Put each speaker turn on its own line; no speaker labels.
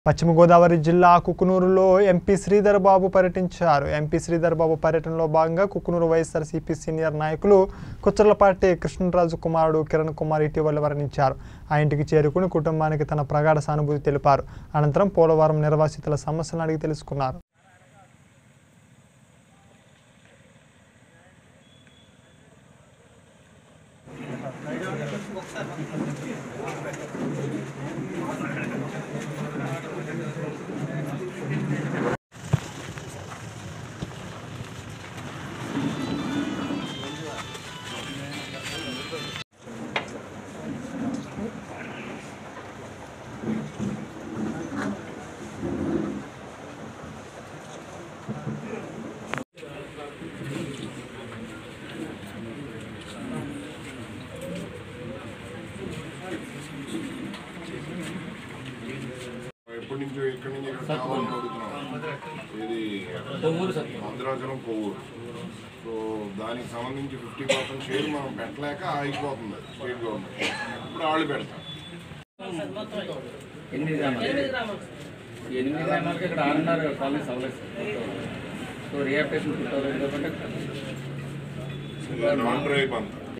పశ్చిమ గోదావరి జిల్లా కుకునూరులో ఎంపీ శ్రీధర్ బాబు పర్యటించారు ఎంపీ శ్రీధర్ బాబు పర్యటనలో భాగంగా కుకునూరు వైఎస్ఆర్సీపీ సీనియర్ నాయకులు కుచ్చర్లపాటి కృష్ణరాజు కుమారుడు కిరణ్ కుమార్ ఇటీవల మరణించారు ఆ ఇంటికి చేరుకుని కుటుంబానికి తన ప్రగాఢ సానుభూతి తెలిపారు అనంతరం పోలవరం నిర్వాసితుల సమస్యలను అడిగి తెలుసుకున్నారు
ఎప్పటి నుంచో ఇక్కడి నుంచి ఇక్కడ కావాలని అడుగుతున్నాం ఇది
కొవ్వూరు సత్యం
మందరాచలం కొవ్వూరు సో దానికి సంబంధించి ఫిఫ్టీ పర్సెంట్ షేర్ మనం పెట్టలేక ఆగిపోతుంది అది స్టేట్ గవర్నమెంట్ ఇప్పుడు వాళ్ళు పెడతాం
ఎనిమిది గ్రామాలు ఈ ఎనిమిది గ్రామాలకి ఇక్కడ ఆరున్నర కాలనీస్ అవ్వలేదు సార్ సో రియాప్టేషన్ ఫుట్ అవ్వలేదు కాబట్టి
నాన్ డ్రైవ్ అంతా